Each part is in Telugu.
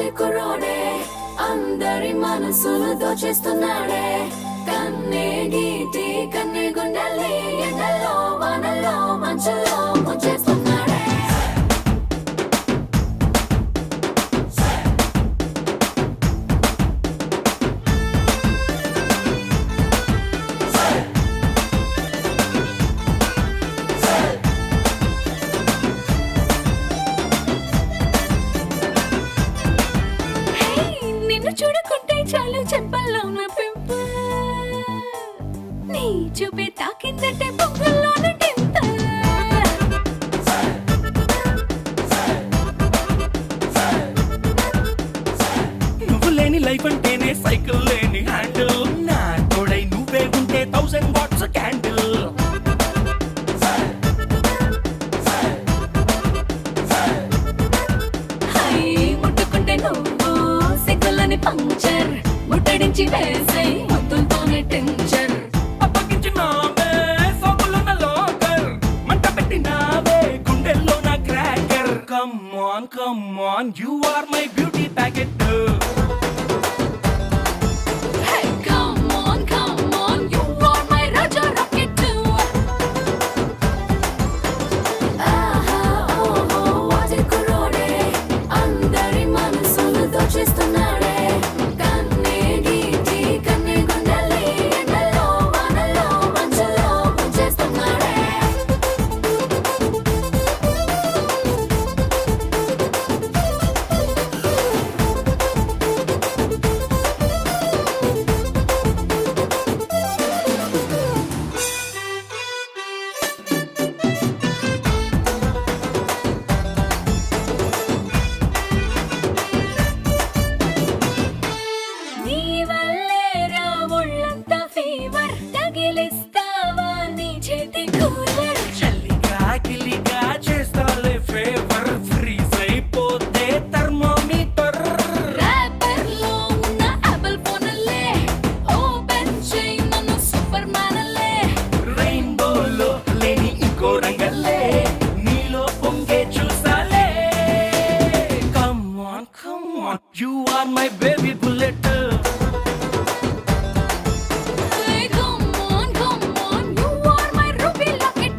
వాటి కుర్రోడే అందరి మనసులు దోచేస్తున్నాడే కన్నే గీటి కన్నే గుండెల్ని ఎండల్లో వానల్లో మంచుల్లో ముంచేస్తున్నాడే హే, నిన్ను చూడకుంటే చాలు చెంపల్లో ఉన్న పింపుల్ నీ చూపే తాకిందంటే బొమ్మల్లోన టింపుల్ నువ్వు లేని లైఫ్ అంటేనే సైకిల్ లేని హ్యాండిల్ నా తోడై నువ్వే ఉంటే థౌసండ్ వాట్స్ క్యాండిల్ హై ముట్టుకుంటే నువ్వు సిగ్గులని పంక్చర్ ముట్టడించి వేసే ముద్దులతోనే టెన్షన్ అప్పగించినావే సోపులున్న లోకర్ మంట పెట్టినావే గుండెల్లో నా cracker come on come on you are my beauty packet Hey, come on, come on, you are my Raja Rocket too. ఆహా, ఓహో, వాటి కుర్రోడే, అందరి మనసులు దోచేస్తున్నాడే. కన్నే గీటి, కన్నే గుండెల్ని ఎండల్లో, వానల్లో, మంచుల్లో ముంచేస్తున్నాడే. నీ వల్లే రా ఒళ్ళంతా ఫీవర్ తగిలిస్తావా నీ చేతి కూలర్ చల్లిగా గిల్లిగా చేస్తాలే ఫేవర్ ఫ్రీజ్ అయిపోతే థర్మోమీటర్ ర్యాపర్లో ఉన్న యాపిల్ ఫోన్లే ఓపెన్ చేయి నన్ను సూపర్ మ్యాన్లే రెయిన్బోలో లేని ఇంకో రంగల్లే నీలో పొంగే చూసాలే come on come on you are my baby bullet Hey, come on, come on, you are my ruby locket.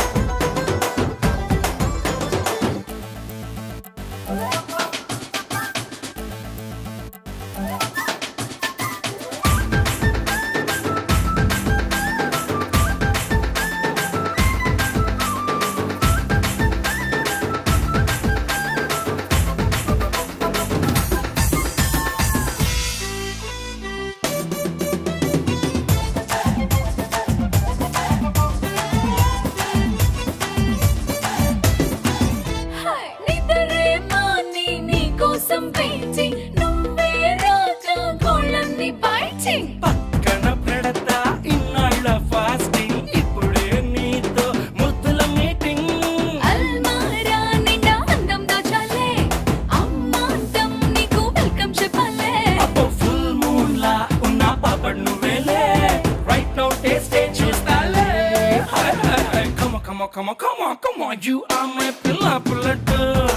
Hey, నిద్రేమో నీ నీ కోసం వేచి నువ్వే రాజా గోళ్ళన్ని పాయిచి పక్కన పెడతా ఇన్నాళ్ళ ఫాస్టింగ్ ఇప్పుడే నీతో ముద్దుల మీటింగ్ అల్మారా నిండా అందం దాచాలే అమ్మాంతం నీకు వెల్కమ్ చెప్పాలే అబ్బో ఫుల్ మూన్ లా ఉన్న పాపడ్ నువ్వేలే రైట్ నౌ టేస్టే చూస్తాలే కమ కమ కమ కమ కమ కమ యు ఆర్ మై పిల్ల పుల్లట్